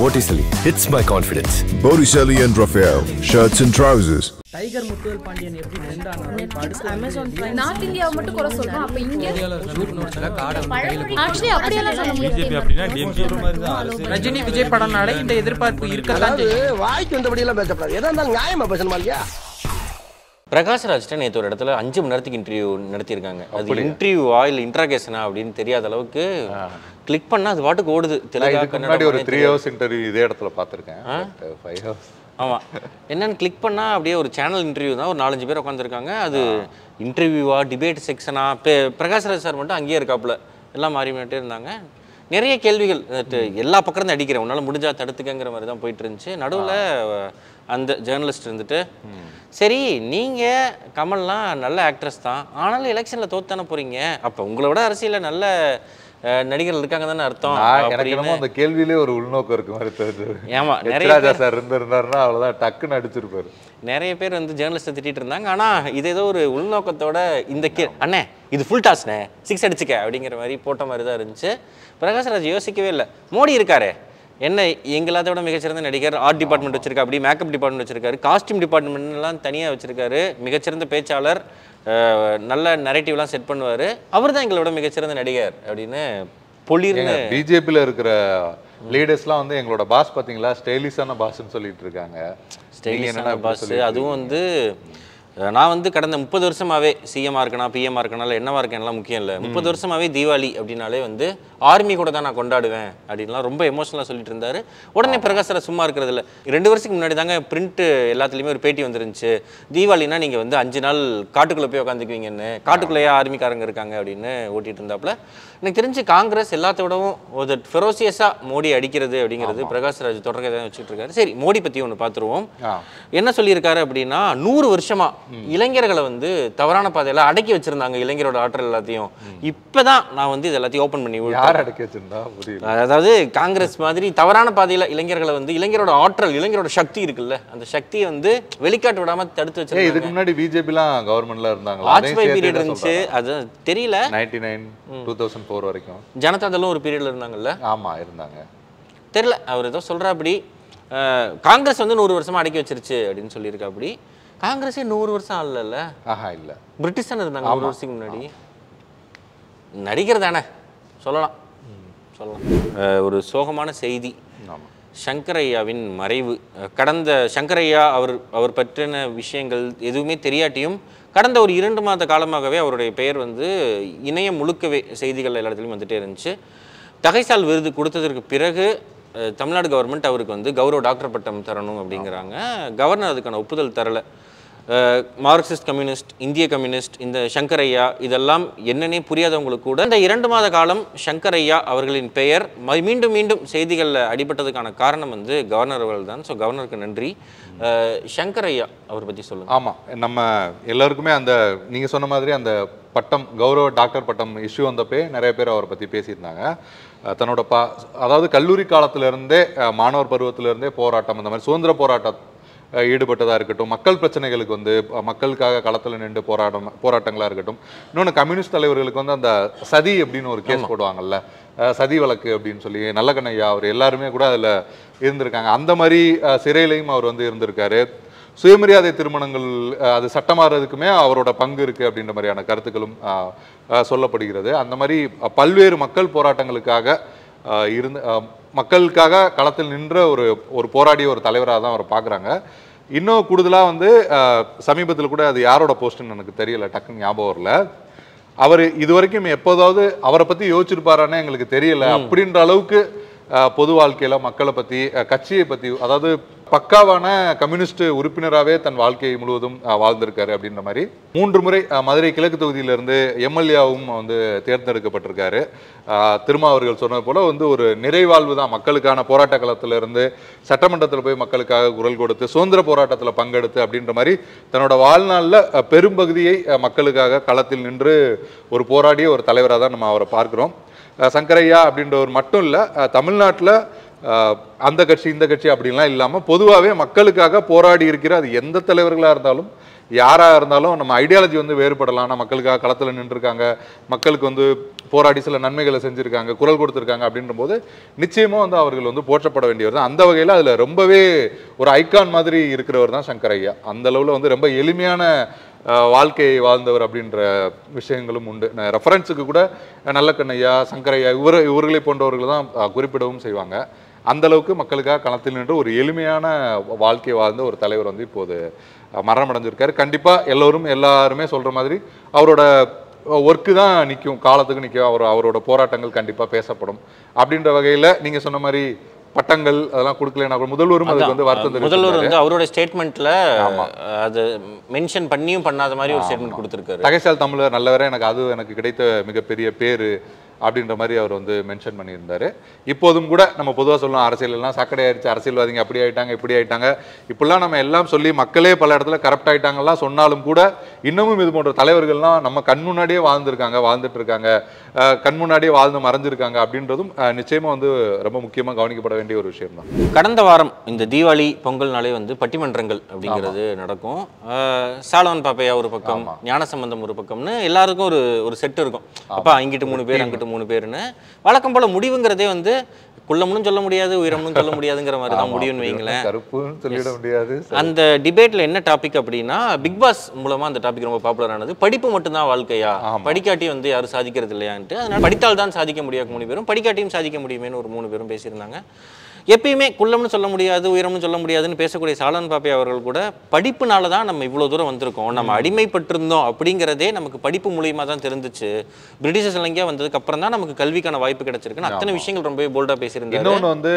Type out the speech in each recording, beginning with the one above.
Botticelli hits my confidence. Botticelli and Raphael, shirts and trousers. Tiger Muthuvel Pandian எப்படி trend ஆனாலும் இப்ப அடுத்து அமேசான் நார்த் இந்தியாவை மட்டும் குறை சொல்றோம் அப்ப இங்க ஆக்சுவலி அப்படியெல்லாம் சொல்ல பிஜேபி முடியாது அப்படின்னா டிஎம்கே ரஜினி விஜய் படம்னால இந்த எதிர்பார்ப்பு இருக்கத்தான் செய்யும் வாய்க்கு வந்தபடி எல்லாம் பேசப்படாது எதா இருந்தாலும் நியாயமா பேசணுமா இல்லையா பிரகாஷ்ராஜ்ட்ட நேற்று ஒரு இடத்துல அஞ்சு மணி நேரத்துக்கு இன்டர்வியூ நடத்தியிருக்காங்க அது இன்டர்வியூவா இல்லை இன்ட்ராகேஷனா அப்படின்னு தெரியாத அளவுக்கு கிளிக் பண்ணா அது பாட்டுக்கு ஓடுது நான் தெலுங்கா இதுக்கு முன்னாடி ஒரு கன்னடமானே த்ரீ தெரியாது. ஹவர்ஸ் இன்டர்வியூ இதே இடத்துல பார்த்துருக்கேன் ஃபைவ் ஹவர்ஸ் ஆமா என்னன்னு கிளிக் பண்ணா அப்படியே ஒரு சேனல் இன்டர்வியூ தான் ஒரு நாலஞ்சு பேர் உட்காந்துருக்காங்க அது இன்டர்வியூவா டிபேட் செக்ஷனா பிரகாஷ்ராஜ் சார் மட்டும் அங்கேயே இருக்காப்புல எல்லாம் மாறி மாட்டே இருந்தாங்க நிறைய கேள்விகள் that எல்லா பக்கம் இருந்து அடிக்கிறேன் உன்னால முடிஞ்சா தடுத்துக்கங்கிற மாதிரி தான் போயிட்டு இருந்துச்சு நடுவுல அந்த ஜேர்னலிஸ்ட் இருந்துட்டு சரி நீங்க கமல்லாம் நல்ல ஆக்ட்ரஸ் தான் ஆனாலும் எலெக்ஷன்ல தோத்தானே போறீங்க அப்ப உங்களை விட அரசியல்ல நல்ல அஹ், நடிகர்கள் இருக்காங்க தானே அர்த்தம் நான் எனக்கு அப்படின்னு என்னமோ அந்த கேள்வியிலே ஒரு உள்நோக்கம் இருக்கு மாதிரி தெரிஞ்சது ஏமா நிறைய எச்ராஜா பேர் சார் இருந்திருந்தாருன்னா அவ்வளவுதான் டக்குன்னு அடிச்சிருப்பாரு நிறைய பேர் வந்து ஜேர்னலிஸ்ட்டை திட்டிட்டு இருந்தாங்க ஆனா இது ஏதோ ஒரு உள்நோக்கத்தோட இந்த கே அண்ணே இது ஃபுல் டாஸ்ண்ணே சிக்ஸ் அடிச்சுக்க அப்படிங்கிற மாதிரி போட்ட மாதிரி தான் இருந்துச்சு பிரகாஷ்ராஜ் யோசிக்கவே இல்லை மோடி இருக்காரே என்ன எங்களாத விட மிகச்சிறந்த நடிகர் ஆர்ட் டிபார்ட்மெண்ட் வச்சிருக்கா அப்படி மேக்கப் டிபார்ட்மெண்ட் வச்சிருக்காரு காஸ்டியூம் டிபார்ட்மெண்ட்லாம் தனியாக வச்சிருக்காரு மிகச்சிறந்த பேச்சாளர் அஹ், நல்ல நரேட்டிவ்லாம் செட் பண்ணுவார் அவர் தான் எங்களோட மிகச்சிறந்த நடிகர் அப்படின்னு பொலிர்னு பிஜேபியில் இருக்கிற லீடர்ஸ்லாம் வந்து எங்களோட பாஸ் பாத்தீங்களா ஸ்டைலிஷான பாஸ்ன்னு சொல்லிட்டு இருக்காங்க நீங்க ஸ்டைலிஷான என்னடா இப்படி பாஸ் சொல்லிட்டு அதுவும் வந்து அஹ், நான் வந்து கடந்த முப்பது வருஷமாவே சிஎம்ஆ இருக்கணும் பிஎம்ஆ இருக்கணும் இல்லை என்னவா இருக்கேன்லாம் முக்கியம் இல்லை முப்பது வருஷமாவே தீபாவளி அப்படின்னாலே வந்து ஆர்மி கூட தான் நான் கொண்டாடுவேன் அப்படின்லாம் ரொம்ப எமோஷனலாக சொல்லிட்டு இருந்தாரு உடனே பிரகாஷ்ராஜ் சும்மா இருக்கிறது இல்ல ரெண்டு வருஷத்துக்கு முன்னாடி தாங்க பிரிண்ட் எல்லாத்துலேயுமே ஒரு பேட்டி வந்துருந்துச்சு தீபாவளினா நீங்க வந்து அஞ்சு நாள் காட்டுக்குள்ள போய் உட்காந்துக்குவீங்கன்னு காட்டுக்குள்ளேயே ஆர்மிக்காரங்க இருக்காங்க அப்படின்னு ஓட்டிட்டு இருந்தாப்புல எனக்கு தெரிஞ்சு காங்கிரஸ் எல்லாத்த விடவும் ஒரு ஃபெரோசியஸாக மோடி அடிக்கிறது அப்படிங்கிறது பிரகாஷ்ராஜ் தொடர்க தான் வச்சுட்டு இருக்காரு சரி மோடி பற்றி ஒன்று பார்த்துருவோம் ஆ. என்ன சொல்லியிருக்காரு அப்படின்னா நூறு வருஷமா இளைஞர்களை வந்து தவறான பாதையில அடக்கி வச்சிருந்தாங்க இளைஞரோட ஆற்றல் எல்லாத்தையும் இப்பதான் நான் வந்து இது எல்லாத்தையும் ஓப்பன் பண்ணி விட்டேன். யார் அடக்கி வச்சிருந்தா புரியல அதாவது காங்கிரஸ் மாதிரி தவறான பாதையில இளைஞர்களை வந்து இளைஞரோட ஆற்றல் இளைஞரோட சக்தி இருக்குல்ல அந்த சக்தியை வந்து வெளிக்காட்டு விடாம தடுத்து ஏய் இதுக்கு வச்சிருக்காங்க முன்னாடி பிஜேபிலாம் கவர்மெண்ட்ல இருந்தாங்களா வாஜ்பாய் பீரியட் இருந்துச்சு அது தெரியல ninety nine two thousand four வரைக்கும் ஜனதா தளம் ஒரு பீரியட்ல இருந்தாங்கல்ல ஆமா இருந்தாங்க தெரியல அவர் ஏதோ சொல்றாப்படி அஹ், காங்கிரஸ் வந்து நூறு வருஷமா அடக்கி வச்சிருச்சு அப்படின்னு சொல்லியிருக்காப்படி காங்கிரஸே நூறு வருஷம் ஆகல ஆஹா இல்ல பிரிட்டிஷ் தானே இருந்தாங்க ஒரு வருஷத்துக்கு முன்னாடி நடிகர் தானே சொல்லலாம் சொல்லலாம் அஹ், ஒரு சோகமான செய்தி ஆமா சங்கரையாவின் மறைவு அஹ், கடந்த சங்கரையா அவர் அவர் பற்றின விஷயங்கள் எதுவுமே தெரியாட்டியும் கடந்த ஒரு இரண்டு மாத காலமாகவே அவருடைய பெயர் வந்து இணையம் முழுக்கவே செய்திகள் எல்லா இடத்துலையும் வந்துட்டே இருந்துச்சு தகைசால் விருது கொடுத்ததற்கு பிறகு அஹ், தமிழ்நாடு கவர்மெண்ட் அவருக்கு வந்து கௌரவ டாக்டர் பட்டம் தரணும் அப்படிங்கிறாங்க கவர்னர் அதுக்கான ஒப்புதல் தரலை மார்க்சிஸ்ட் கம்யூனிஸ்ட் இந்திய கம்யூனிஸ்ட் இந்த சங்கரையா இதெல்லாம் என்னன்னே புரியாதவங்களுக்கு கூட இந்த இரண்டு மாத காலம் சங்கரையா அவர்களின் பெயர் ம- மீண்டும் மீண்டும் செய்திகளில் அடிபட்டதுக்கான காரணம் வந்து கவர்னர் அவர்கள் தான் ஸோ கவர்னருக்கு நன்றி அஹ், சங்கரையா அவர் பற்றி சொல்லுங்க ஆமா நம்ம எல்லாருக்குமே அந்த நீங்க சொன்ன மாதிரி அந்த பட்டம் கௌரவ டாக்டர் பட்டம் இஷ்யூ வந்தப்பே நிறைய பேர் அவரை பத்தி பேசியிருந்தாங்க அஹ் தன்னோட பா அதாவது கல்லூரி காலத்துல இருந்தே அஹ் மாணவர் பருவத்துல இருந்தே போராட்டம் அந்த மாதிரி சுதந்திர போராட்டம் அஹ் ஈடுபட்டதா இருக்கட்டும் மக்கள் பிரச்சனைகளுக்கு வந்து அஹ் மக்களுக்காக களத்துல நின்று போராட்டம் போராட்டங்களா இருக்கட்டும் இன்னொன்று கம்யூனிஸ்ட் தலைவர்களுக்கு வந்து அந்த சதி அப்படின்னு ஒரு கேஸ் போடுவாங்கல்ல அஹ் சதி வழக்கு அப்படின்னு சொல்லி நல்லகண்ணையா அவர் எல்லாருமே கூட அதுல இருந்திருக்காங்க அந்த மாதிரி அஹ் சிறையிலையும் அவர் வந்து இருந்திருக்காரு சுயமரியாதை திருமணங்கள் அஹ், அது சட்டமாறதுக்குமே அவரோட பங்கு இருக்கு அப்படின்ற மாதிரியான கருத்துக்களும் அஹ், அஹ், சொல்லப்படுகிறது அந்த மாதிரி அஹ், பல்வேறு மக்கள் போராட்டங்களுக்காக அஹ், இருந்த அஹ், மக்களுக்காக களத்தில் நின்ற ஒரு ஒரு போராடிய ஒரு தலைவராக தான் அவர் பார்க்குறாங்க இன்னும் கூடுதலாக வந்து சமீபத்தில் கூட அது யாரோட போஸ்ட்னு எனக்கு தெரியல டக்குன்னு ஞாபகம் வரல அவர் இது வரைக்கும் எப்போதாவது அவரை பற்றி யோசிச்சிருப்பாரான்னு எங்களுக்கு தெரியல அப்படின்ற அளவுக்கு அஹ், பொது வாழ்க்கையில மக்களை பற்றி கட்சியை பற்றி அதாவது பக்காவான கம்யூனிஸ்ட் உறுப்பினராகவே தன் வாழ்க்கையை முழுவதும் அஹ், வாழ்ந்திருக்காரு அப்படின்ற மாதிரி மூன்று முறை அஹ், மதுரை கிழக்கு தொகுதியிலிருந்து எம்எல்ஏவும் வந்து தேர்ந்தெடுக்கப்பட்டிருக்காரு அஹ், திருமா அவர்கள் சொன்னது போல வந்து ஒரு நிறைவாழ்வு தான் மக்களுக்கான போராட்ட களத்துல இருந்து சட்டமன்றத்தில் போய் மக்களுக்காக குரல் கொடுத்து சுதந்திர போராட்டத்தில் பங்கெடுத்து அப்படின்ற மாதிரி தன்னோட வாழ்நாளில் பெரும்பகுதியை அஹ், மக்களுக்காக களத்தில் நின்று ஒரு போராடிய ஒரு தலைவராக தான் நம்ம அவரை பார்க்கிறோம் அஹ், சங்கரையா அப்படின்றவர் மட்டும் இல்லை தமிழ்நாட்டில் ஆஹ் அந்த கட்சி இந்த கட்சி அப்படின்லாம் இல்லாமல் பொதுவாகவே மக்களுக்காக போராடி இருக்கிற அது எந்த தலைவர்களாக இருந்தாலும் யாராக இருந்தாலும் நம்ம ஐடியாலஜி வந்து வேறுபடலாம் ஆனால் மக்களுக்காக களத்தில் நின்றுருக்காங்க மக்களுக்கு வந்து போராடி சில நன்மைகளை செஞ்சிருக்காங்க குரல் கொடுத்திருக்காங்க அப்படின்ற போது நிச்சயமா வந்து அவர்கள் வந்து போற்றப்பட வேண்டியவர் தான் அந்த வகையில அதுல ரொம்பவே ஒரு ஐகான் மாதிரி இருக்கிறவர் தான் சங்கர் ஐயா அந்த அளவுல வந்து ரொம்ப எளிமையான அஹ், வாழ்க்கையை வாழ்ந்தவர் அப்படின்ற விஷயங்களும் உண்டு ரெஃபரன்ஸுக்கு கூட நல்ல கண்ணையா சங்கரையா இவர் இவர்களை போன்றவர்கள் தான் அஹ், குறிப்பிடவும் செய்வாங்க அந்த அளவுக்கு மக்களுக்காக களத்தில் நின்று ஒரு எளிமையான வாழ்க்கை வாழ்ந்த ஒரு தலைவர் வந்து இப்போது அஹ், மரணம் அடைஞ்சிருக்காரு கண்டிப்பா எல்லோரும் எல்லாருமே சொல்ற மாதிரி அவரோட ஒர்க்கு தான் நிற்கும் காலத்துக்கு நிற்கும் அவர் அவரோட போராட்டங்கள் கண்டிப்பா பேசப்படும் அப்படின்ற வகையில நீங்க சொன்ன மாதிரி பட்டங்கள் அதெல்லாம் கொடுக்கலன்னா கூட முதல்வரும் அதுக்கு வந்து வருத்தம் முதல்வர் தெரிவிச்சிருந்தாரு. வந்து அவரோட ஸ்டேட்மெண்ட்ல அது மென்ஷன் பண்ணியும் பண்ணாத மாதிரி ஒரு ஸ்டேட்மெண்ட் கொடுத்திருக்காரு தகைசால் தமிழர் நல்லவரே எனக்கு அது எனக்கு கிடைத்த மிகப்பெரிய பேரு அப்படின்ற மாதிரி அவர் வந்து மென்ஷன் பண்ணியிருந்தாரு இப்போதும் கூட நம்ம பொதுவாக சொல்லலாம் அரசியல் எல்லாம் சக்கடை ஆயிடுச்சு அரசியல்வாதிங்க அப்படி ஆயிட்டாங்க இப்படி ஆயிட்டாங்க இப்படிலாம் நம்ம எல்லாம் சொல்லி மக்களே பல இடத்துல கரப்ட் ஆயிட்டாங்கலாம் சொன்னாலும் கூட இன்னமும் இது போன்ற தலைவர்கள்லாம் நம்ம கண் முன்னாடியே வாழ்ந்திருக்காங்க வாழ்ந்துட்டு இருக்காங்க அஹ் கண் முன்னாடியே வாழ்ந்து மறைஞ்சிருக்காங்க அப்படின்றதும் அஹ் நிச்சயமா வந்து ரொம்ப முக்கியமா கவனிக்கப்பட வேண்டிய ஒரு விஷயம் தான் கடந்த வாரம் இந்த தீபாவளி பொங்கல்னாலே வந்து பட்டிமன்றங்கள் அப்படிங்கிறது நடக்கும் அஹ் சாலவன் பாப்பையா ஒரு பக்கம் ஞானசம்பந்தம் ஒரு பக்கம்னு எல்லாருக்கும் ஒரு ஒரு செட் இருக்கும் அப்பா இங்கிட்டு மூணு பேர் அங்கிட்டு மூணு பேர்னு வழக்கம் போல முடிவுங்கிறதே வந்து குள்ளம்னு சொல்ல முடியாது உயரம்னு சொல்ல முடியாதுங்கிற மாதிரி தான் முடியும்னு வைங்களேன் கருப்புன்னு சொல்லிட முடியாது அந்த டிபேட்ல என்ன டாபிக் அப்படின்னா பிக் பாஸ் மூலமா அந்த டாபிக் ரொம்ப பாப்புலர் ஆனது படிப்பு மட்டும்தான் வாழ்க்கையா படிக்காட்டி வந்து யாரும் சாதிக்கிறது இல்லையான்ட்டு அதனால படித்தால் தான் சாதிக்க முடியாது மூணு பேரும் படிக்காட்டியும் சாதிக்க முடியுமேன்னு ஒரு மூணு பேரும் பேசியிருந்தாங்க எப்பயுமே குள்ளம்னு சொல்ல முடியாது உயரம்னு சொல்ல முடியாதுன்னு பேசக்கூடிய சாலன் பாப்பே அவர்கள் கூட படிப்புனால தான் நம்ம இவ்வளோ தூரம் வந்திருக்கோம் நம்ம அடிமைப்பட்டிருந்தோம் அப்படிங்கிறதே நமக்கு படிப்பு மூலியமா தான் தெரிஞ்சுச்சு பிரிட்டிஷர்ஸ் இலங்கையா வந்ததுக்கு அப்புறம் தான் நமக்கு கல்விக்கான வாய்ப்பு கிடைச்சிருக்குன்னு அத்தனை விஷயங்கள் ரொம்பவே போல்டா பேசியிருந்தாரு இன்னொன்னு வந்து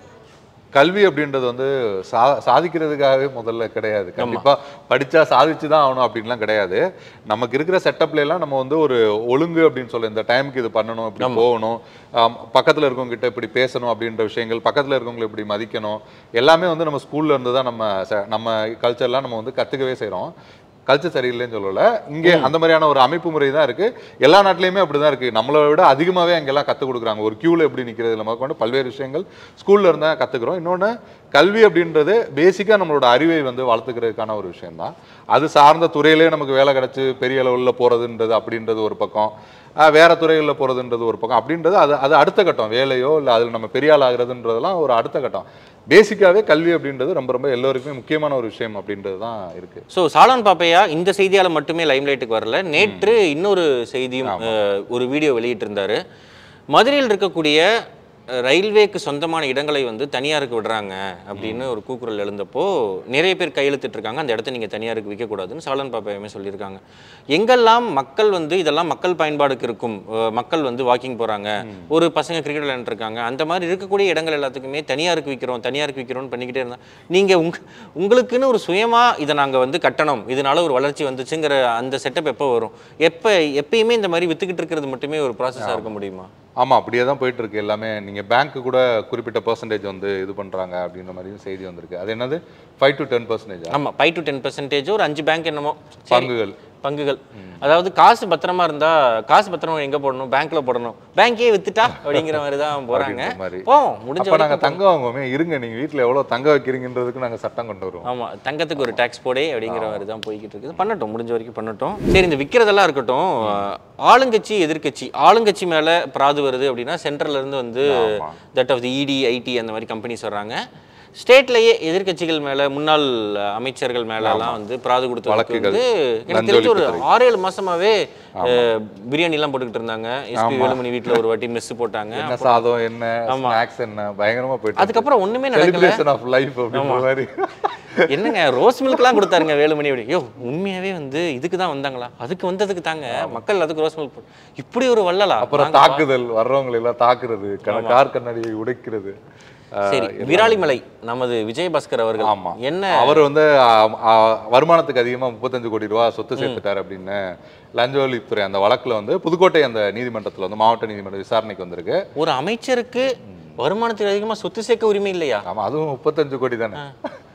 கல்வி அப்படின்றது வந்து சா சாதிக்கிறதுக்காகவே முதல்ல கிடையாது கண்டிப்பா படிச்சா சாதிச்சு தான் ஆகணும் அப்படின்லாம் கிடையாது நமக்கு இருக்கிற செட்டப்ல எல்லாம் நம்ம வந்து ஒரு ஒழுங்கு அப்படின்னு சொல்ல இந்த டைமுக்கு இது பண்ணணும் இப்படி போகணும் ஆம், பக்கத்துல இருக்கவங்க கிட்ட இப்படி பேசணும் அப்படின்ற விஷயங்கள் பக்கத்துல இருக்கவங்களை இப்படி மதிக்கணும் எல்லாமே வந்து நம்ம ஸ்கூல்ல இருந்து தான் நம்ம ச- நம்ம கல்ச்சர்லாம் நம்ம வந்து கத்துக்கவே செய்றோம் கல்ச்சர் சரியில்லைன்னு சொல்லல இங்கே அந்த மாதிரியான ஒரு அமைப்பு முறை தான் இருக்கு எல்லா நாட்டிலையுமே அப்படிதான் இருக்கு நம்மளை விட அதிகமாவே அங்கெல்லாம் கற்றுக் கொடுக்குறாங்க ஒரு கியூல எப்படி நிற்கிறது நம்ம கொண்டு பல்வேறு விஷயங்கள் ஸ்கூல்ல இருந்தா கத்துக்கிறோம் இன்னொன்று கல்வி அப்படின்றது பேசிக்காக நம்மளோட அறிவை வந்து வளர்த்துக்கிறதுக்கான ஒரு விஷயம் தான் அது சார்ந்த துறையிலே நமக்கு வேலை கிடைச்சு பெரிய அளவில் போறதுன்றது அப்படின்றது ஒரு பக்கம் ஆஹ் வேற துறைகளில் போறதுன்றது ஒரு பக்கம் அப்படின்றது அது அது அடுத்த கட்டம் வேலையோ இல்லை அதில் நம்ம பெரிய ஆள் ஆகுறதுன்றதெல்லாம் ஒரு அடுத்த கட்டம் பேசிக்காவே கல்வி அப்படின்றது ரொம்ப ரொம்ப எல்லோருக்குமே முக்கியமான ஒரு விஷயம் அப்படின்றது தான் இருக்கு ஸோ சாலன் பாப்பையா இந்த செய்தியால மட்டுமே லைம்லைட்டுக்கு வரல நேற்று இன்னொரு செய்தியும் அஹ், ஒரு வீடியோ வெளியிட்டிருந்தாரு மதுரையில் இருக்கக்கூடிய அஹ், ரயில்வேக்கு சொந்தமான இடங்களை வந்து தனியாருக்கு விடுறாங்க அப்படின்னு ஒரு கூக்குரல் எழுந்தப்போ நிறைய பேர் கையெழுத்திட்டு இருக்காங்க அந்த இடத்த நீங்க தனியாருக்கு விற்கக்கூடாதுன்னு சாலன் பாப்பையாமே சொல்லியிருக்காங்க எங்கெல்லாம் மக்கள் வந்து இதெல்லாம் மக்கள் பயன்பாடுக்கு இருக்கும் அஹ், மக்கள் வந்து வாக்கிங் போறாங்க ஒரு பசங்க கிரிக்கெட் விளையாண்டுருக்காங்க அந்த மாதிரி இருக்கக்கூடிய இடங்கள் எல்லாத்துக்குமே தனியாருக்கு விற்கிறோம் தனியாருக்கு விற்கிறோம்னு பண்ணிக்கிட்டே இருந்தா நீங்க உங்க உங்களுக்குன்னு ஒரு சுயமா இதை நாங்க வந்து கட்டணும் இதனால ஒரு வளர்ச்சி வந்துச்சுங்கிற அந்த செட்டப் எப்போ வரும் எப்ப எப்பயுமே இந்த மாதிரி வித்துக்கிட்டு இருக்கிறது மட்டுமே ஒரு ப்ராசஸா இருக்க முடியுமா ஆமா அப்படியே தான் போயிட்டு இருக்கு எல்லாமே நீங்க பேங்க் கூட குறிப்பிட்ட பர்சன்டேஜ் வந்து இது பண்றாங்க அப்படின்ற மாதிரியும் செய்தி வந்திருக்கு அது என்னது ஃபைவ் டு டென் பர்சன்டேஜ் ஆமா ஃபைவ் டு டென் பர்சன்டேஜ் ஒரு அஞ்சு பேங்க் என்னமோ சரி, பங்குகள் பங்குகள் அதாவது காசு பத்திரமா இருந்தா காசு பத்திரமா எங்க போடணும் பேங்க்ல போடணும் பேங்கே வித்துட்டா அப்படிங்கிற மாதிரி தான் போறாங்க அப்படின்ற மாதிரி. போவோம் முடிஞ்ச அப்ப நாங்க வரைக்கும் தங்கம் வாங்குவோமே இருங்க நீங்க வீட்ல எவ்வளவு தங்க வைக்கிறீங்கன்றதுக்கு நாங்க சட்டம் கொண்டு வருவோம் ஆமா தங்கத்துக்கு ஒரு டாக்ஸ் போடே அப்படிங்கிற மாதிரி தான் போய்கிட்டு இருக்குது பண்ணட்டும் முடிஞ்ச வரைக்கும் பண்ணட்டும் சரி இந்த விற்கிறதெல்லாம் இருக்கட்டும் ஆளுங்கட்சி எதிர்க்கட்சி ஆளுங்கட்சி மேல பிராது வருது அப்படின்னா சென்ட்ரல்ல இருந்து வந்து தட் ஆஃப் தி இடி ஐடி அந்த மாதிரி கம்பெனிஸ் வர்றாங்க ஸ்டேட்லயே எதிர்க்கட்சிகள் மேல முன்னாள் அமைச்சர்கள் மேல எல்லாம் வந்து பிராது கொடுத்து வழக்குகள், வந்து எனக்கு லஞ்ச தெரிஞ்சு ஒரு ஒழிப்புத்துறை. ஆறு ஏழு மாசமாவே அஹ், பிரியாணி எல்லாம் போட்டுக்கிட்டு இருந்தாங்க எஸ்பி வேலுமணி வீட்ல ஒரு வாட்டி மெஸ் போட்டாங்க என்ன சாதம் என்ன ஸ்நாக்ஸ் என்ன பயங்கரமா போயிட்டு அதுக்கப்புறம் ஒண்ணுமே நடக்கல செலிப்ரேஷன் ஆஃப் லைஃப் அப்படின்ற மாதிரி என்னங்க ரோஸ் மில்க்லாம் கொடுத்தாருங்க வேலுமணி அப்படி யோ உண்மையாவே வந்து இதுக்கு தான் வந்தாங்களா அதுக்கு வந்ததுக்கு தாங்க மக்கள் அதுக்கு ரோஸ் மில்க் இப்படி ஒரு வள்ளலா அப்புறம் நாங்க தாக்குதல் வர்றவங்களை எல்லாம் தாக்குறது கண- கார் கண்ணாடியை உடைக்கிறது ஆஹ், சரி விராலிமலை நமது விஜயபாஸ்கர் அவர்கள் ஆமா என்ன அவர் வந்து ஆ, ஆ, வருமானத்துக்கு அதிகமா முப்பத்தஞ்சு கோடி ரூபாய் சொத்து சேர்த்துட்டார் அப்படின்னு லஞ்ச ஒழிப்புத்துறை அந்த வழக்குல வந்து புதுக்கோட்டை அந்த நீதிமன்றத்துல வந்து மாவட்ட நீதிமன்ற விசாரணைக்கு வந்திருக்கு ஒரு அமைச்சருக்கு வருமானத்துக்கு அதிகமா சொத்து சேர்க்க உரிமை இல்லையா ஆமா அதுவும் முப்பத்தஞ்சு கோடி தானே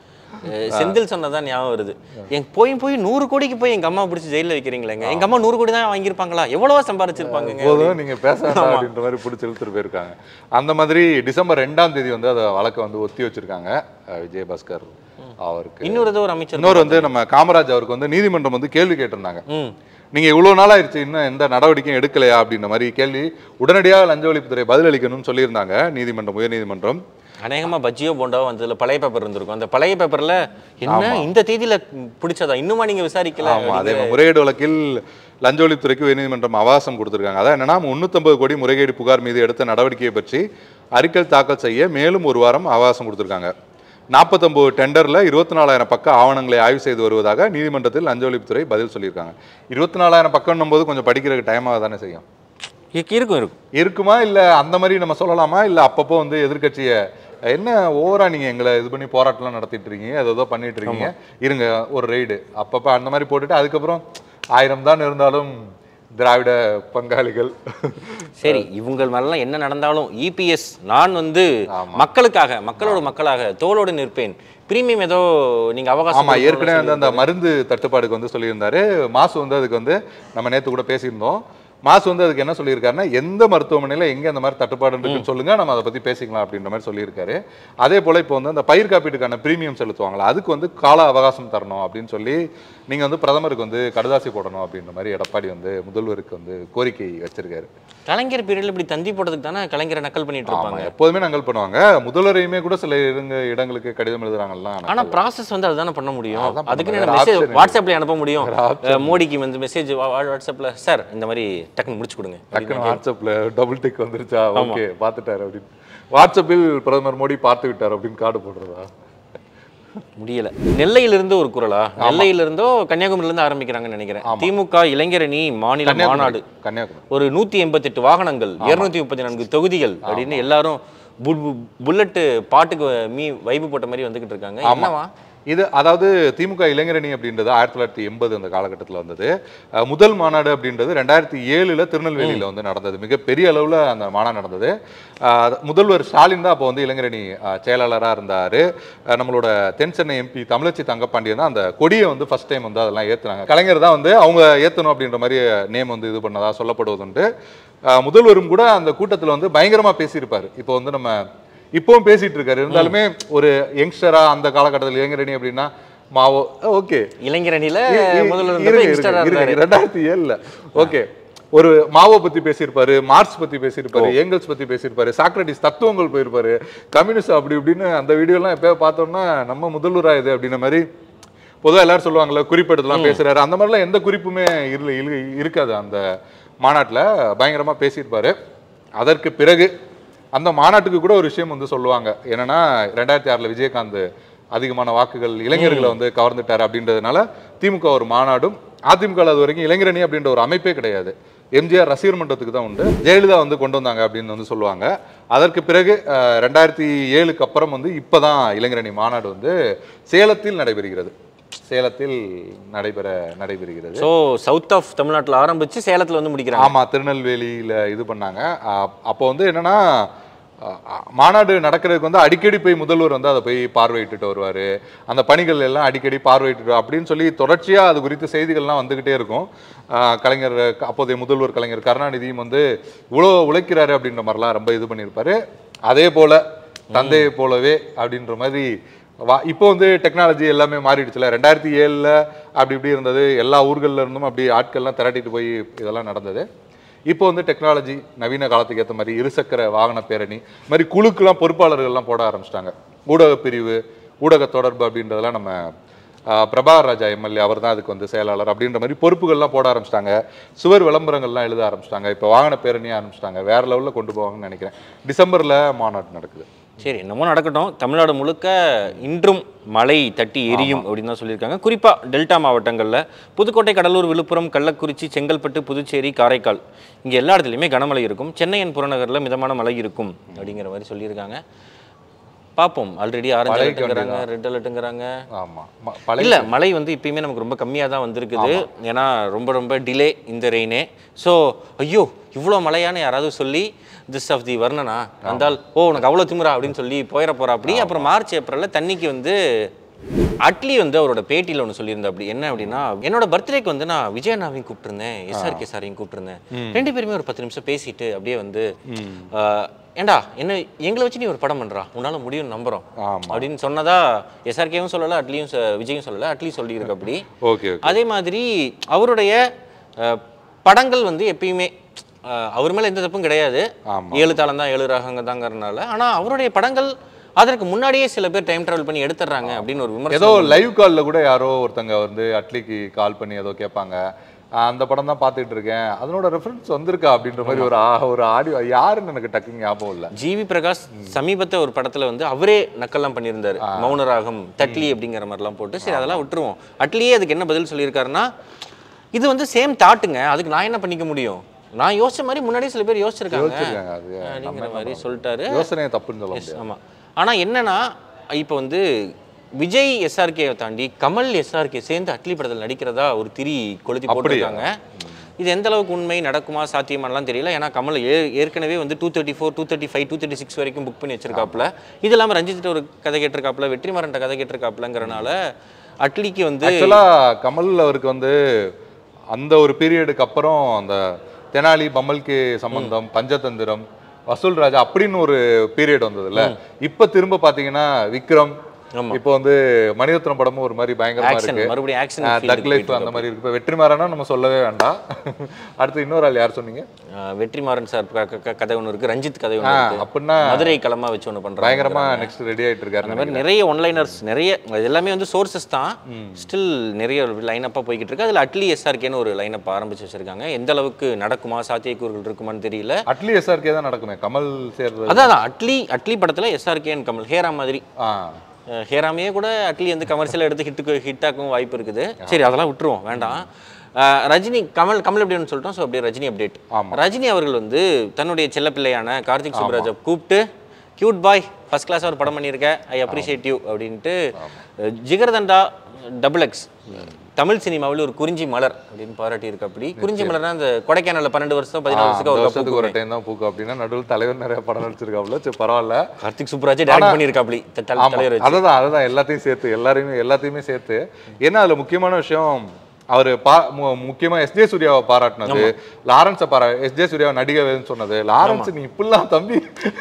அஹ் செந்தில் சொன்னதான் ஞாபகம் வருது என் போய் போய் நூறு கோடிக்கு போய் எங்க அம்மா பிடிச்சி ஜெயில வைக்கிறீங்களேங்க எங்க அம்மா நூறு கோடி தான் வாங்கியிருப்பாங்களா எவ்வளவா சம்பாரிச்சிருப்பாங்க போதும் நீங்க பேச வேண்டாம் அப்படின்ற மாதிரி பிடிச்சி இழுத்துட்டு போயிருக்காங்க அந்த மாதிரி டிசம்பர் ரெண்டாம் தேதி வந்து அதை வழக்கை வந்து ஒத்தி வச்சிருக்காங்க அஹ், விஜயபாஸ்கர் அவருக்கு இன்னொரு ஏதோ ஒரு அமைச்சர் இன்னொரு வந்து நம்ம காமராஜ் அவருக்கு வந்து நீதிமன்றம் வந்து கேள்வி கேட்டிருந்தாங்க ம் நீங்க இவ்வளவு நாள் ஆயிடுச்சு இன்னும் எந்த நடவடிக்கையும் எடுக்கலையா அப்படின்ற மாதிரி கேள்வி உடனடியாக லஞ்ச ஒழிப்புத்துறை பதிலளிக்கணும்னு சொல்லியிருந்தாங்க நீதிமன்றம் உயர்நீதிமன்றம் அநேகமா பஜ்ஜியோ போண்டாவோ வந்ததுல பழைய பேப்பர் இருந்திருக்கும் அந்த பழைய பேப்பர்ல என்ன இந்த தேதியில பிடிச்சதா இன்னுமா நீங்க விசாரிக்கல ஆமா அதே அப்படிங்கிற- மாதிரி முறைகேடு வழக்கில் லஞ்ச ஒழிப்புத்துறைக்கு உயர்நீதிமன்றம் அவகாசம் கொடுத்திருக்காங்க அதான் என்னன்னா முன்னூத்தம்பது கோடி முறைகேடு புகார் மீது எடுத்த நடவடிக்கையை பற்றி அறிக்கை தாக்கல் செய்ய மேலும் ஒரு வாரம் அவகாசம் கொடுத்திருக்காங்க நாற்பத்தொம்பது டெண்டரில் இருபத்தி நாலாயிரம் பக்க ஆவணங்களை ஆய்வு செய்து வருவதாக நீதிமன்றத்தில் லஞ்ச ஒழிப்புத்துறை பதில் சொல்லியிருக்காங்க இருபத்தி நாலாயிரம் பக்கம்னும் போது கொஞ்சம் படிக்கிறதுக்கு டைமாக தானே செய்யும் இருக்கு- இருக்கும் இருக்கும் இருக்குமா இல்ல அந்த மாதிரி நம்ம சொல்லலாமா இல்ல அப்பப்போ வந்து எதிர்க்கட்சியை என்ன ஓவரா நீங்க எங்களை இது பண்ணி போராட்டம்லாம் நடத்திட்டு இருக்கீங்க ஏதோ பண்ணிட்டு இருக்கீங்க இருங்க ஒரு ரைடு அப்பப்போ அந்த மாதிரி போட்டுட்டு அதுக்கப்புறம் ஆயிரம் தான் இருந்தாலும் திராவிட பங்காளிகள் சரி இவங்க மேலாம் என்ன நடந்தாலும் இபிஎஸ் நான் வந்து மக்களுக்காக மக்களோட மக்களாக தோளோடு நிற்பேன் பிரீமியம் ஏதோ நீங்க அவகாசம் ஆமா கொடுக்கணும்னு ஏற்கனவே வந்து அந்த சொல்லியிருந்தாரு. மருந்து தட்டுப்பாடுக்கு வந்து சொல்லியிருந்தாரு மாசு வந்து அதுக்கு வந்து நம்ம நேத்து கூட பேசியிருந்தோம் மாசு வந்து அதுக்கு என்ன சொல்லியிருக்காருன்னா எந்த மருத்துவமனையில எங்க அந்த மாதிரி தட்டுப்பாடு இருக்குன்னு சொல்லுங்க நம்ம அதை பத்தி பேசிக்கலாம் அப்படின்ற மாதிரி சொல்லியிருக்காரு அதே போல இப்போ வந்து அந்த பயிர் காப்பீட்டுக்கான பிரீமியம் செலுத்துவாங்களா அதுக்கு வந்து கால அவகாசம் தரணும் அப்படின்னு சொல்லி நீங்க வந்து பிரதமருக்கு வந்து கடுதாசி போடணும் அப்படின்ற மாதிரி எடப்பாடி வந்து முதல்வருக்கு வந்து கோரிக்கை வச்சிருக்காரு கலைஞர் பீரியட்ல இப்படி தந்தி போடுறதுக்கு தானே கலைஞரை நக்கல் பண்ணிட்டு ஆமா இருப்பாங்க எப்போதுமே நங்கல் பண்ணுவாங்க முதல்வரையுமே கூட சில இடங்க இடங்களுக்கு கடிதம் எழுதுறாங்கல்ல ஆனா ப்ராசஸ் வந்து அதுதானே பண்ண முடியும் அதான் பண்ண அதுக்கு முடியும். என்ன வேற மெசேஜ் option வாட்ஸ்அப்ல அனுப்ப முடியும் வேற option அஹ் மோடிக்கு வந்து மெசேஜ் வாட்ஸ்அப்ல சார் இந்த மாதிரி டக்குன்னு முடிச்சு கொடுங்க டக்குன்னு வாட்ஸ்அப்ல டபுள் டிக் வந்துருச்சா ஓகே பார்த்துட்டாரு அப்படின்னு வாட்ஸ்அப்பில் பிரதமர் மோடி பார்த்து விட்டார் அப்படின்னு கார்டு போடுறதா முடியல நெல்லையிலிருந்து ஒரு குரலா நெல்லையிலிருந்தோ கன்னியாகுமரியில இருந்து ஆரம்பிக்கிறாங்கன்னு நினைக்கிறேன் திமுக இளைஞரணி மாநில மாநாடு கன்னியாகுமரி ஒரு நூத்தி எண்பத்தெட்டு வாகனங்கள் இருநூத்தி முப்பத்தி நான்கு தொகுதிகள் அப்படின்னு எல்லாரும் புல் பு- புல்லட்டு பாட்டுக்கு மீ வைப்பு போட்ட மாதிரி வந்துகிட்டு இருக்காங்க என்னவா இது அதாவது திமுக இளைஞரணி அப்படின்றது ஆயிரத்தி தொள்ளாயிரத்தி எண்பது அந்த காலகட்டத்தில் வந்தது அஹ் முதல் மாநாடு அப்படின்றது ரெண்டாயிரத்தி ஏழுல திருநெல்வேலியில் வந்து நடந்தது மிகப்பெரிய அளவில் அந்த மாநாடு நடந்தது அஹ் முதல்வர் ஸ்டாலின் தான் அப்போ வந்து இளைஞரணி செயலாளராக இருந்தார் நம்மளோட தென் சென்னை எம்பி தமிழச்சி தங்கப்பாண்டியன் தான் அந்த கொடியை வந்து ஃபர்ஸ்ட் டைம் வந்து அதெல்லாம் ஏற்றுனாங்க கலைஞர் தான் வந்து அவங்க ஏற்றணும் அப்படின்ற மாதிரி நேம் வந்து இது பண்ணதா சொல்லப்படுவதுண்டு அஹ் முதல்வரும் கூட அந்த கூட்டத்தில் வந்து பயங்கரமாக பேசியிருப்பார் இப்போ வந்து நம்ம இப்பவும் பேசிட்டு இருக்காரு இருந்தாலுமே ஒரு யங்ஸ்டரா அந்த காலகட்டத்தில் இளைஞரணி அப்படின்னா மாவோ ஓகே இளைஞரணியில முதல்ல இருந்தப்ப யங்ஸ்டரா இருந்தாரு ரெண்டாயிரத்தி ஏழுல ஓகே ஒரு மாவோ பத்தி பேசியிருப்பாரு மார்க்ஸ் பத்தி பேசியிருப்பாரு ஏங்கல்ஸ் பத்தி பேசியிருப்பாரு சாக்ரட்டிஸ் தத்துவங்கள் போயிருப்பாரு கம்யூனிஸ்ட் அப்படி இப்படின்னு அந்த வீடியோ எல்லாம் எப்பயோ பார்த்தோம்னா நம்ம முதல்வரா இது அப்படின்ற மாதிரி பொதுவா எல்லாரும் சொல்லுவாங்கல்ல குறிப்பெடுத்துலாம் பேசுறாரு அந்த மாதிரிலாம் எந்த குறிப்புமே இல்ல இல்ல- இருக்காது அந்த மாநாட்டுல பயங்கரமா பேசியிருப்பாரு அதற்கு பிறகு அந்த மாநாட்டுக்கு கூட ஒரு விஷயம் வந்து சொல்லுவாங்க என்னன்னா ரெண்டாயிரத்தி ஆறுல விஜயகாந்த் அதிகமான வாக்குகள் இளைஞர்களை வந்து கவர்ந்துட்டாரு அப்படின்றதுனால திமுக ஒரு மாநாடும் அதிமுக அது வரைக்கும் இளைஞரணி அப்படின்ற ஒரு அமைப்பே கிடையாது எம்ஜிஆர் ரசிகர் மன்றத்துக்கு தான் உண்டு ஜெயலலிதா வந்து கொண்டு வந்தாங்க அப்படின்னு வந்து சொல்லுவாங்க அதற்கு பிறகு அஹ், ரெண்டாயிரத்தி ஏழுக்கு அப்புறம் வந்து இப்பதான் இளைஞரணி மாநாடு வந்து சேலத்தில் நடைபெறுகிறது சேலத்தில் நடைபெற நடைபெறுகிறது சோ சவுத் ஆஃப் தமிழ்நாட்டுல ஆரம்பிச்சு சேலத்துல வந்து முடிக்கிறாங்க ஆமா திருநெல்வேலியில இது பண்ணாங்க அ- அப்போ வந்து என்னன்னா அ- அ- மாநாடு நடக்கிறதுக்கு வந்து அடிக்கடி போய் முதல்வர் வந்து அதை போய் பார்வையிட்டுட்டு வருவாரு அந்த பணிகள் எல்லாம் அடிக்கடி பார்வையிட்டு அப்படின்னு சொல்லி தொடர்ச்சியா அது குறித்த செய்திகள்லாம் வந்துகிட்டே இருக்கும் அ, கலைஞர் அப்போதைய முதல்வர் கலைஞர் கருணாநிதியும் வந்து இவ்வளோ உழைக்கிறாரு அப்படின்ற மாதிரிலாம் ரொம்ப இது பண்ணியிருப்பாரு அதே போல தந்தையை போலவே அப்படின்ற மாதிரி வா இப்போ வந்து டெக்னாலஜி எல்லாமே மாறிடுச்சுல ரெண்டாயிரத்தி ஏழில் அப்படி இப்படி இருந்தது எல்லா ஊர்கள்ல இருந்தும் அப்படி ஆட்கள்லாம் திரட்டிட்டு போய் இதெல்லாம் நடந்தது இப்போ வந்து டெக்னாலஜி நவீன காலத்துக்கு ஏற்ற மாதிரி இருசக்கர வாகன பேரணி இந்த மாதிரி குழுக்கெல்லாம் பொறுப்பாளர்கள்லாம் போட ஆரம்பிச்சிட்டாங்க ஊடக பிரிவு ஊடக தொடர்பு அப்படின்றதெல்லாம் நம்ம ஆஹ், பிரபாகர் ராஜா எம்எல்ஏ அவர் தான் அதுக்கு வந்து செயலாளர் அப்படின்ற மாதிரி பொறுப்புகள்லாம் போட ஆரம்பிச்சிட்டாங்க சுவர் விளம்பரங்கள்லாம் எழுத ஆரம்பிச்சிட்டாங்க இப்போ வாகன பேரணியாக ஆரம்பிச்சிட்டாங்க வேற லெவலில் கொண்டு போவாங்கன்னு நினைக்கிறேன் டிசம்பரில் மாநாடு நடக்குது சரி என்னமோ நடக்கட்டும் தமிழ்நாடு முழுக்க இன்றும் மழை தட்டி எரியும் அப்படின்னு தான் சொல்லியிருக்காங்க குறிப்பா டெல்டா மாவட்டங்கள்ல புதுக்கோட்டை கடலூர் விழுப்புரம் கள்ளக்குறிச்சி செங்கல்பட்டு புதுச்சேரி காரைக்கால் இங்க எல்லா இடத்துலையுமே கனமழை இருக்கும் சென்னையின் புறநகர்ல மிதமான மழை இருக்கும் அப்படிங்கிற மாதிரி சொல்லியிருக்காங்க பார்ப்போம் ஆல்ரெடி ஆரஞ்சு மழைக்கு அலர்ட்டுங்கிறாங்க ரெட் அலர்ட்டுங்கிறாங்க ஆமா ம- பழைய இல்ல மழை வந்து இப்பயுமே நமக்கு ரொம்ப கம்மியா தான் வந்திருக்குது ஏன்னா ரொம்ப ரொம்ப டிலே இந்த ரெயினே ஸோ ஐயோ இவ்வளோ மழையான்னு யாராவது சொல்லி திஸ் ஆஃப் தி வர்ணனா வந்தால் ஓ உனக்கு அவ்வளோ திமிரா அப்படின்னு சொல்லி போயிட போறா அப்படி அப்புறம் மார்ச் ஏப்ரல்ல தண்ணிக்கு வந்து அட்லி வந்து அவரோட பேட்டியில் ஒன்று சொல்லியிருந்தா அப்படி என்ன அப்படின்னா என்னோட பர்த்டேக்கு வந்து நான் விஜயண்ணாவையும் கூப்பிட்டுருந்தேன் எஸ்ஆர்கே சாரையும் கூப்பிட்டுருந்தேன் ரெண்டு பேருமே ஒரு பத்து நிமிஷம் பேசிட்டு அப்படியே வந்து ஆஹ், ஏண்டா என்ன எங்களை வச்சு நீ ஒரு படம் பண்றா உன்னால முடியும் நம்புறோம் ஆமா. அப்படின்னு சொன்னதா எஸ்ஆர்கேவும் சொல்லல அட்லியும் சொ- விஜயும் சொல்லல அட்லி சொல்லியிருக்கு அப்படி ஓகே ஓகே அதே மாதிரி அவருடைய அஹ், படங்கள் வந்து எப்பயுமே அஹ், அவர் மேல எந்த தப்பும் கிடையாது ஆமா. ஏழு தாளம் தான் ஏழு ராகங்க தாங்கிறதுனால ஆனா அவருடைய படங்கள் அதற்கு முன்னாடியே சில பேர் டைம் டிராவல் பண்ணி எடுத்துறாங்க அப்படின்னு ஒரு விமர்சனம் ஏதோ லைவ் கால்ல கூட யாரோ ஒருத்தங்க வந்து அட்லிக்கு கால் பண்ணி ஏதோ கேட்பாங்க ஆஹ் அந்த படம் தான் பார்த்துட்டு இருக்கேன் அதனோட ரெஃபரன்ஸ் வந்திருக்கா அப்படின்ற மாதிரி ஒரு ஆ- ஒரு ஆடியோ யாருன்னு எனக்கு டக்குன்னு ஞாபகம் இல்லை ஜிவி பிரகாஷ் சமீபத்த ஒரு படத்துல வந்து அவரே நக்கல்லாம் பண்ணியிருந்தாரு மௌனராகம் தட்லி அப்படிங்கிற மாதிரிலாம் போட்டு சரி அதெல்லாம் விட்டுருவோம் அட்லியே அதுக்கு என்ன பதில் சொல்லியிருக்காருன்னா இது வந்து சேம் தாட்டுங்க அதுக்கு நான் என்ன பண்ணிக்க முடியும் நான் யோசிச்ச மாதிரி முன்னாடியே சில பேர் யோசிச்சிருக்காங்க யோசிச்சிருக்காங்க, அது அப்படிங்கிற மாதிரி சொல்லிட்டாரு யோசனையை தப்புன்னு சொல்ல Yes, முடியாது ஆமா ஆனா என்னன்னா இப்போ வந்து விஜய் எஸ்ஆர்கே தாண்டி கமல் எஸ்ஆர்கே சேர்ந்து அட்லி படத்தில் நடிக்கிறதா ஒரு திரி கொளுத்தி அப்படியா? போட்டிருக்காங்க இது எந்த அளவுக்கு உண்மை நடக்குமா சாத்தியமானலாம் தெரியல ஏன்னா கமல் ஏ ஏற்கனவே வந்து two thirty four two thirty five two thirty six வரைக்கும் புக் பண்ணி வச்சிருக்காப்புல இது இல்லாமல் ரஞ்சித் ஒரு கதை கேட்டிருக்காப்புல வெற்றிமாறன்ட்ட கதை கேட்டிருக்காப்புலங்கிறனால அட்லிக்கு வந்து ஆக்சுவலா கமல் அவருக்கு வந்து அந்த ஒரு பீரியடுக்கு அப்புறம் அந்த தெனாலி பம்மல்கே சம்பந்தம் பஞ்சதந்திரம் வசூல் ராஜா அப்படின்னு ஒரு பீரியட் வந்ததுல இப்ப திரும்ப பாத்தீங்கன்னா விக்ரம் ஆமா. இப்போ வந்து மணிரத்னம் படமும் ஒரு மாதிரி பயங்கரமா Action, இருக்கு மறுபடியும் action ஆஹ் field தக் க்கு லைஃப் போயிட்டு அந்த மாதிரி இருக்கு இப்போ வெற்றிமாறனா நம்ம சொல்லவே வேண்டாம் அடுத்து இன்னொரு ஆள் யார் சொன்னீங்க அஹ், வெற்றிமாறன் சார் க- க- கதை ஒன்று இருக்கு ரஞ்சித் கதை ஒன்று ஆ, இருக்கு அப்படின்னா மதுரை களமா வச்சு ஒன்று பண்றாங்க பயங்கரமா நெக்ஸ்ட் ரெடி ஆயிட்டு இருக்காரு அந்த மாதிரி நிறைய ஒன்லைனர்ஸ் நிறைய அது எல்லாமே வந்து சோர்சஸ் தான் ஸ்டில் நிறைய லைனப்பாக போய்கிட்டு இருக்கு அதில் அட்லி எஸ்ஆர்கேன்னு ஒரு லைனப் ஆரம்பிச்சு வச்சிருக்காங்க எந்த அளவுக்கு நடக்குமா சாத்தியக்கூறுகள் இருக்குமான்னு தெரியல அட்லி எஸ்ஆர்கே தான் நடக்குமே கமல் சேர்றது அதான் அதான், அட்லி அட்லி படத்தில் எஸ்ஆர்கே அண்ட் கமல் ஹேரா மாதிரி ஆ அஹ் ஹேராமையே கூட அட்லி வந்து கமர்ஷியலாக எடுத்து ஹிட்டுக்கு ஹிட் ஆக்கவும் வாய்ப்பு இருக்குது சரி அதெல்லாம் விட்டுருவோம் வேண்டாம் அஹ் ரஜினி கமல் கமல் எப்படின்னு சொல்லிட்டோம் ஸோ அப்படியே ரஜினி அப்டேட் ஆமா. ரஜினி அவர்கள் வந்து தன்னுடைய செல்ல பிள்ளையான கார்த்திக் சுப்ராஜை கூப்பிட்டு கியூட் பாய் ஃபர்ஸ்ட் கிளாஸ் ஒரு படம் பண்ணியிருக்க ஐ அப்ரிஷியேட் யூ அப்படின்ட்டு அஹ் ஜிகர்தண்டா டபுள் எக்ஸ் தமிழ் சினிமாவில் ஒரு குறிஞ்சி மலர் அப்படின்னு பாராட்டி இருக்கு அப்படி குறிஞ்சி மலர்னா அந்த கொடைக்கானல்ல பன்னெண்டு வருஷம் பதினாறு அந்த வருஷத்துக்கு ஒரு வருஷத்துக்கு ஒரு பூக்குமே. டைம் தான் பூக்கும் அப்படின்னா நடுவில் தலைவர் நிறைய படம் நடிச்சிருக்காப்புல சரி பரவாயில்ல கார்த்திக் சுப்ராஜே டேரக்ட் பண்ணியிருக்காப்டி த- த- ஆமா தலைவர் வச்சு அதுதான் அதுதான் எல்லாத்தையும் சேர்த்து எல்லாரையுமே எல்லாத்தையுமே சேர்த்து ஏன்னா அதுல முக்கியமான விஷயம் அவர் பா மு- முக்கியமா எஸ் ஜே சூர்யாவை பாராட்டினது லாரன்ஸை பாரா எஸ் ஜே சூர்யாவை நடிகவேன்னு சொன்னது லாரன்ஸ் நீ இப்படிலாம் தம்பி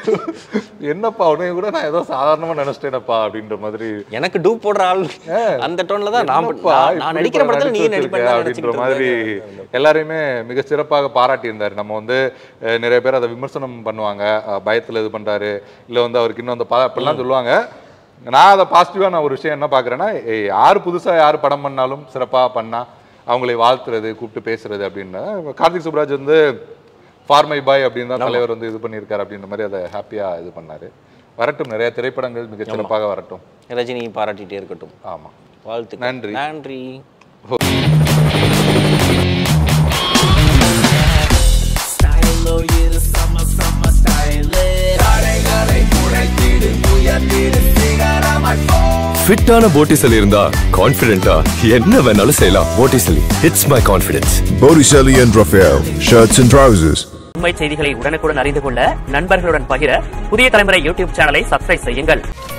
என்னப்பா உடனே கூட நான் ஏதோ சாதாரணமா நினைச்சிட்டேனப்பா அப்படின்ற மாதிரி எனக்கு டூப் போடுற ஆள் அந்த டோன்ல தான் நான் என்னப்பா, நான் நான் இப்படி நடிக்கிற இப்ப படத்துல நீ நடிச்சு நடிப்பேன் வச்சிருக்க அப்படின்ற மாதிரி எல்லாரையுமே மிக சிறப்பாக பாராட்டி இருந்தார் நம்ம வந்து அஹ், நிறைய பேர் அதை விமர்சனம் பண்ணுவாங்க அஹ், பயத்துல இது பண்றாரு இல்ல வந்து அவருக்கு இன்னும் அந்த ப- அப்படிலாம் சொல்லுவாங்க நான் அதை பாசிட்டிவா நான் ஒரு விஷயம் என்ன பாக்குறேன்னா ஏய், யார் புதுசா யார் படம் பண்ணாலும் சிறப்பா பண்ணா அவங்களை வாழ்த்துறது கூப்பிட்டு பேசுறது அப்படின்னு கார்த்திக் சுப்ராஜ் வந்து ஃபார்மை பாய் அப்படின்னு தான் தலைவர் வந்து இது பண்ணியிருக்காரு அப்படின்ற மாதிரி அதை ஹாப்பியா இது பண்ணாரு வரட்டும் நிறைய திரைப்படங்கள் மிக சிறப்பாக வரட்டும் ரஜினி பாராட்டிட்டே இருக்கட்டும் ஆமா வாழ்த்து நன்றி. நன்றி ஃபிட்டான போட்டிசல் இருந்தா கான்ஃபிடென்ட்டா என்ன வேணாலும் செய்யலாம் Botticelli it's my confidence Botticelli and Raphael, shirts and trousers. உண்மை செய்திகளை உடனுக்குடன் அறிந்து கொள்ள நண்பர்களுடன் பகிர புதிய தலைமுறை யூடியூப் சேனலை சப்ஸ்கிரைப் செய்யுங்கள்